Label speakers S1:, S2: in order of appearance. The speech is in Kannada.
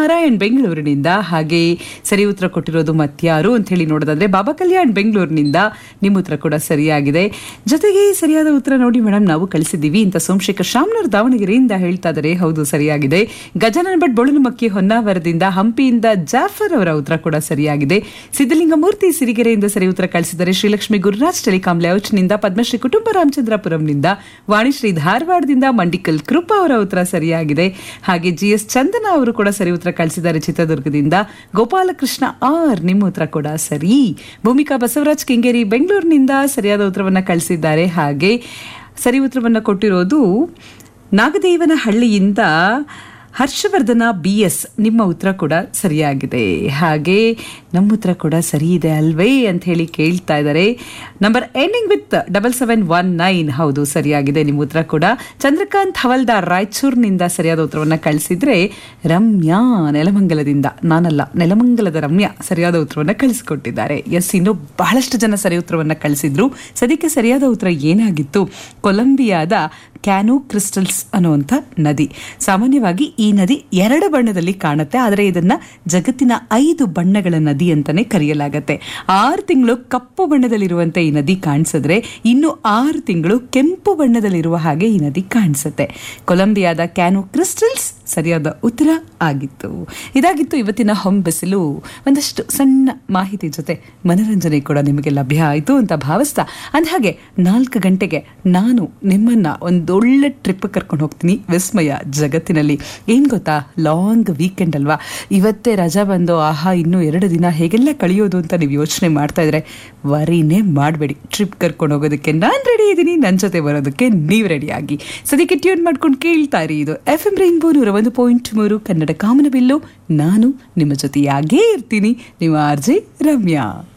S1: ನಾರಾಯಣ್ ಬೆಂಗಳೂರಿನಿಂದ ಹಾಗೆ ಸರಿ ಉತ್ತರ ಕೊಟ್ಟಿರೋದು ಮತ್ಯಾರು ಅಂತ ಹೇಳಿ ನೋಡೋದಾದ್ರೆ ಬಾಬಾ ಕಲ್ಯಾಣ್ ಬೆಂಗಳೂರಿನಿಂದ ನಿಮ್ಮ ಉತ್ತರ ಕೂಡ ಸರಿಯಾಗಿದೆ ಜೊತೆಗೆ ಸರಿಯಾದ ಉತ್ತರ ನೋಡಿ ಮೇಡಮ್ ನಾವು ಕಳಿಸಿದ್ದೀವಿ ಅಂತ ಸೋಮಶೇಖರ್ ಶಾಮ್ನೂರ್ ದಾವಣಗೆರೆಯಿಂದ ಹೇಳ್ತಾ ಇದ್ದಾರೆ ಹೌದು ಸರಿಯಾಗಿದೆ ಗಜಾನನ್ ಭಟ್ ಬೊಳನುಮಕ್ಕಿ ಹೊನ್ನಾವರದಿಂದ ಹಂಪಿಯಿಂದ ಜಾಫರ್ ಅವರ ಉತ್ತರ ಕೂಡ ಸರಿಯಾಗಿದೆ ಸಿದ್ದಲಿಂಗಮೂರ್ತಿ ಸಿರಿಗೆರೆಯಿಂದ ಸರಿ ಉತ್ತರ ಕಳಿಸಿದ್ದಾರೆ ಶ್ರೀಲಕ್ಷ್ಮಿ ಗುರುರಾಜ್ ಟೆಲಿಕಾಂ ಲೇಔಟ್ನಿಂದ ಪದ್ಮಶ್ರೀ ಕುಟುಂಬ ರಾಮಚಂದ್ರಪುರಂನಿಂದ ವಾಣಿಶ್ರೀ ಧಾರವಾಡದಿಂದ ಮಂಡಿಕಲ್ ಕೃಪಾ ಅವರ ಉತ್ತರ ಸರಿಯಾಗಿದೆ ಹಾಗೆ ಜಿ ಎಸ್ ಚಂದನ ಅವರು ಕೂಡ ಸರಿ ಉತ್ತರ ಕಳಿಸಿದ್ದಾರೆ ಚಿತ್ರದುರ್ಗದಿಂದ ಗೋಪಾಲಕೃಷ್ಣ ಆರ್ ನಿಮ್ಮ ಉತ್ತರ ಕೂಡ ಸರಿ ಭೂಮಿಕಾ ಬಸವರಾಜ್ ಕೆಂಗೇರಿ ಬೆಂಗಳೂರಿನಿಂದ ಸರಿಯಾದ ಉತ್ತರವನ್ನ ಕಳಿಸಿದ್ದಾರೆ ಹಾಗೆ ಸರಿ ಉತ್ತರವನ್ನ ಕೊಟ್ಟಿರೋದು ನಾಗದೇವನ ಹಳ್ಳಿಯಿಂದ ಹರ್ಷವರ್ಧನ ಬಿ ಎಸ್ ನಿಮ್ಮ ಉತ್ತರ ಕೂಡ ಸರಿಯಾಗಿದೆ ಹಾಗೆ ನಮ್ಮ ಉತ್ತರ ಕೂಡ ಸರಿ ಇದೆ ಅಲ್ವೇ ಅಂತ ಹೇಳಿ ಕೇಳ್ತಾ ಇದ್ದಾರೆ number ending with double seven one nine ಹೌದು ಸರಿಯಾಗಿದೆ ನಿಮ್ಮ ಉತ್ತರ ಕೂಡ ಚಂದ್ರಕಾಂತ್ ಹವಲ್ದಾರ್ ರಾಯಚೂರಿನಿಂದ ಸರಿಯಾದ ಉತ್ತರವನ್ನು ಕಳಿಸಿದ್ರೆ ರಮ್ಯಾ ನೆಲಮಂಗಲದಿಂದ ನಾನಲ್ಲ ನೆಲಮಂಗಲದ ರಮ್ಯಾ ಸರಿಯಾದ ಉತ್ತರವನ್ನು ಕಳಿಸಿಕೊಟ್ಟಿದ್ದಾರೆ ಎಸ್ ಇನ್ನು ಬಹಳಷ್ಟು ಜನ ಸರಿ ಉತ್ತರವನ್ನು ಕಳಿಸಿದ್ರು ಸದ್ಯಕ್ಕೆ ಸರಿಯಾದ ಉತ್ತರ ಏನಾಗಿತ್ತು ಕೊಲಂಬಿಯಾದ ಕ್ಯಾನೋ ಕ್ರಿಸ್ಟಲ್ಸ್ ಅನ್ನುವಂಥ ನದಿ ಸಾಮಾನ್ಯವಾಗಿ ಈ ನದಿ ಎರಡು ಬಣ್ಣದಲ್ಲಿ ಕಾಣುತ್ತೆ ಆದರೆ ಇದನ್ನ ಜಗತ್ತಿನ ಐದು ಬಣ್ಣಗಳ ನದಿ ಅಂತಾನೆ ಕರೆಯಲಾಗತ್ತೆ ಆರು ತಿಂಗಳು ಕಪ್ಪು ಬಣ್ಣದಲ್ಲಿರುವಂತೆ ಈ ನದಿ ಕಾಣಿಸಿದ್ರೆ ಇನ್ನು ಆರು ತಿಂಗಳು ಕೆಂಪು ಬಣ್ಣದಲ್ಲಿರುವ ಹಾಗೆ ಈ ನದಿ ಕಾಣಿಸುತ್ತೆ ಕೊಲಂಬಿಯಾದ ಕ್ಯಾನೋ ಕ್ರಿಸ್ಟಲ್ಸ್ ಸರಿಯಾದ ಉತ್ತರ ಆಗಿತ್ತು ಇದಾಗಿತ್ತು ಇವತ್ತಿನ ಹೊಂಬೆಸಲು ಒಂದಷ್ಟು ಸಣ್ಣ ಮಾಹಿತಿ ಜೊತೆ ಮನರಂಜನೆ ಕೂಡ ನಿಮಗೆ ಲಭ್ಯ ಆಯಿತು ಅಂತ ಭಾವಿಸ್ತಾ ಅಂದಹಾಗೆ ನಾಲ್ಕು ಗಂಟೆಗೆ ನಾನು ನಿಮ್ಮನ್ನ ಒಂದೊಳ್ಳೆ ಟ್ರಿಪ್ ಕರ್ಕೊಂಡು ಹೋಗ್ತೀನಿ ವಿಸ್ಮಯ ಜಗತ್ತಿನಲ್ಲಿ ಏನ್ ಗೊತ್ತಾ ಲಾಂಗ್ ವೀಕೆಂಡ್ ಅಲ್ವಾ ಇವತ್ತೇ ರಜಾ ಬಂದು ಆಹಾ ಇನ್ನು ಎರಡು ದಿನ ಹೇಗೆಲ್ಲ ಕಳೆಯೋದು ಅಂತ ನೀವು ಯೋಚನೆ ಮಾಡ್ತಾ ಇದ್ರೆ ವರಿನೇ ಮಾಡಬೇಡಿ ಟ್ರಿಪ್ ಕರ್ಕೊಂಡು ಹೋಗೋದಕ್ಕೆ ನಾನು ರೆಡಿ ಇದ್ದೀನಿ ನನ್ನ ಜೊತೆ ಬರೋದಕ್ಕೆ ನೀವು ರೆಡಿಯಾಗಿ ಸದ್ಯಕ್ಕೆ ಟ್ಯೂನ್ ಮಾಡ್ಕೊಂಡು ಕೇಳ್ತಾ ಇರಿ ಇದು ಎಫ್ ಎಂ ರೈನ್ಬೋ ನೂರ ಒಂದು ಪಾಯಿಂಟ್ ಮೂರು ಕನ್ನಡ ಕಾಮನಬಿಲ್ಲು ನಾನು ನಿಮ್ಮ ಜೊತೆಯಾಗೇ ಇರ್ತೀನಿ ನಿಮ್ಮ ಆರ್ಜೆ ರಮ್ಯಾ